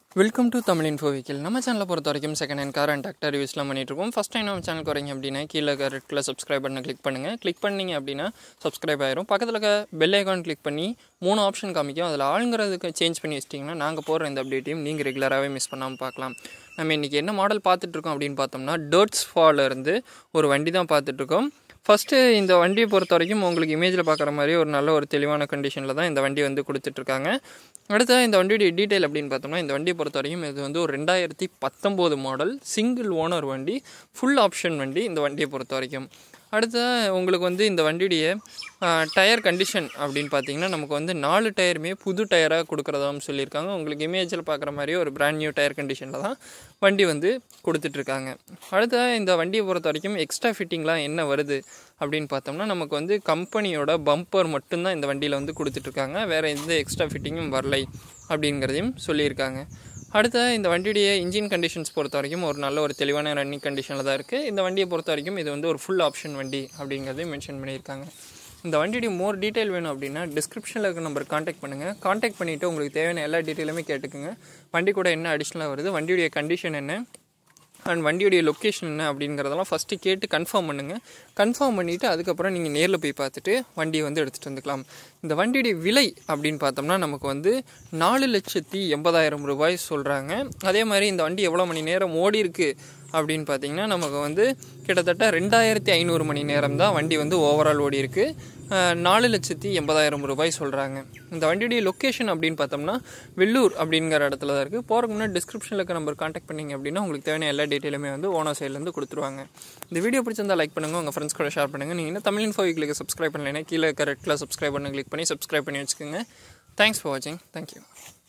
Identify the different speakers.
Speaker 1: welcome to Tamil info வீக்கில் நம்ம சேனலை பொறுத்த வரைக்கும் second hand car and doctor ரிவ்யூஸ்லாம் பண்ணிட்டு இருக்கோம் ஃபஸ்ட் டைம் நம்ம சேனல் வரீங்க அப்படின்னா கீழே ரெட் கலர் சப்ஸ்கிரைப் பண்ண கிளிக் பண்ணுங்கள் கிளிக் பண்ணீங்க அப்படின்னா சப்ஸ்கிரைப் ஆயிரும் பக்கத்தில் இருக்க பெல் ஐக்கான் கிளிக் பண்ணி மூணு ஆப்ஷன் காமிக்கும் அதில் ஆளுங்கிறதுக்கு சேஞ்ச் பண்ணி வச்சிட்டிங்கன்னா நாங்கள் போடுற இந்த அப்டேட்டையும் நீங்கள் ரெகுலராகவே மிஸ் பண்ணாமல் பார்க்கலாம் நம்ம இன்றைக்கி என்ன மாடல் பார்த்துட்ருக்கோம் அப்படின்னு பார்த்தோம்னா டர்ட்ஸ் இருந்து ஒரு வண்டி தான் பார்த்துட்ருக்கோம் ஃபஸ்ட்டு இந்த வண்டியை பொறுத்த வரைக்கும் உங்களுக்கு இமேஜில் பார்க்குற மாதிரி ஒரு நல்ல ஒரு தெளிவான கண்டிஷனில் தான் இந்த வண்டி வந்து கொடுத்துட்ருக்காங்க அடுத்த இந்த வண்டியுடைய டீட்டெயில் அப்படின்னு பார்த்தோம்னா இந்த வண்டியை பொறுத்த வரைக்கும் இது வந்து ஒரு ரெண்டாயிரத்தி பத்தொம்போது மாடல் சிங்கிள் ஓனர் வண்டி ஃபுல் ஆப்ஷன் வண்டி இந்த வண்டியை பொறுத்த வரைக்கும் அடுத்து உங்களுக்கு வந்து இந்த வண்டியுடைய டயர் கண்டிஷன் அப்படின்னு பார்த்தீங்கன்னா நமக்கு வந்து நாலு டயருமே புது டயராக கொடுக்குறதாவும் சொல்லியிருக்காங்க உங்களுக்கு இமேஜில் பார்க்குற மாதிரியே ஒரு பிராண்ட் நியூ டயர் கண்டிஷனில் தான் வண்டி வந்து கொடுத்துட்ருக்காங்க அடுத்த இந்த வண்டியை பொறுத்த வரைக்கும் எக்ஸ்ட்ரா ஃபிட்டிங்லாம் என்ன வருது அப்படின்னு பார்த்தோம்னா நமக்கு வந்து கம்பெனியோட பம்பர் மட்டும்தான் இந்த வண்டியில் வந்து கொடுத்துட்ருக்காங்க வேறு எந்த எக்ஸ்ட்ரா ஃபிட்டிங்கும் வரலை அப்படிங்கிறதையும் சொல்லியிருக்காங்க அடுத்த இந்த வண்டியுடைய இன்ஜின் கண்டிஷன்ஸ் பொறுத்த வரைக்கும் ஒரு நல்ல ஒரு தெளிவான ரன்னிங் கண்டிஷனில் தான் இருக்குது இந்த வண்டியை பொறுத்த வரைக்கும் இது வந்து ஒரு ஃபுல் ஆப்ஷன் வண்டி அப்படிங்கிறதையும் மென்ஷன் பண்ணியிருக்காங்க இந்த வண்டியுடைய மோர் டீட்டெயில் வேணும் அப்படின்னா டிஸ்கிரிப்ஷனில் இருக்க நம்பர் காண்டாக்ட் பண்ணுங்கள் காண்டாக்ட் பண்ணிவிட்டு உங்களுக்கு தேவையான எல்லா டீட்டெயிலுமே கேட்டுக்குங்க வண்டி கூட என்ன அடிஷ்னலாக வருது வண்டியுடைய கண்டிஷன் என்ன அண்ட் வண்டியுடைய லொக்கேஷன் என்ன அப்படிங்கிறதெல்லாம் ஃபஸ்ட்டு கேட்டு கன்ஃபார்ம் பண்ணுங்கள் கன்ஃபார்ம் பண்ணிவிட்டு அதுக்கப்புறம் நீங்கள் நேரில் போய் பார்த்துட்டு வண்டியை வந்து எடுத்துகிட்டு வந்துக்கலாம் இந்த வண்டியுடைய விலை அப்படின்னு பார்த்தோம்னா நமக்கு வந்து நாலு லட்சத்தி எண்பதாயிரம் ரூபாய் சொல்கிறாங்க அதே மாதிரி இந்த வண்டி எவ்வளோ மணி நேரம் ஓடி இருக்குது அப்படின்னு பார்த்தீங்கன்னா நமக்கு வந்து கிட்டத்தட்ட ரெண்டாயிரத்தி ஐநூறு மணி நேரம் தான் வண்டி வந்து ஓவரால் ஓடி இருக்குது நாலு லட்சத்தி எண்பதாயிரம் ரூபாய் சொல்கிறாங்க இந்த வண்டியுடைய லொக்கேஷன் அப்படின்னு பார்த்தோம்னா வெள்ளூர் அப்படிங்கிற இடத்துல தான் இருக்குது போகிறக்கு முன்னாடி டிஸ்கிரிப்ஷனில் இருக்க நம்பர் காண்டாக்ட் பண்ணிங்க அப்படின்னா உங்களுக்கு தேவையான எல்லா டீட்டெயிலுமே வந்து ஓனர் சைட்லேருந்து கொடுத்துருவாங்க இந்த வீடியோ பிடிச்சிருந்தா லைக் பண்ணுங்கள் உங்கள் ஃப்ரெண்ட்ஸ் கூட ஷேர் பண்ணுங்கள் நீங்கள் தமிழ் இன்ஃபோ வீக்லுக்கு சப்ஸ்கிரைப் பண்ணலைன்னா கீழே இருக்க ரெட்டில் சப்ஸ்கிரைப் பண்ண கிளிக் பண்ணி சப்ஸ்கிரைப் பண்ணி வச்சுக்கோங்க தேங்க்ஸ் ஃபார் வாட்சிங் தேங்க்யூ